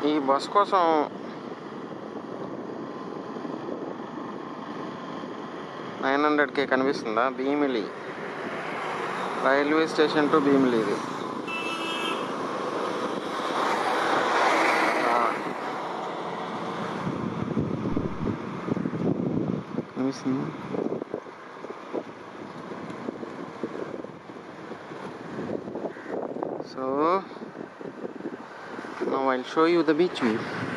ఈ బస్ కోసం నైన్ హండ్రెడ్కి కనిపిస్తుందా Bheemili railway station to Bheemili ఇది ఆ. కనిపిస్తుందా So now I'll show you the beach view.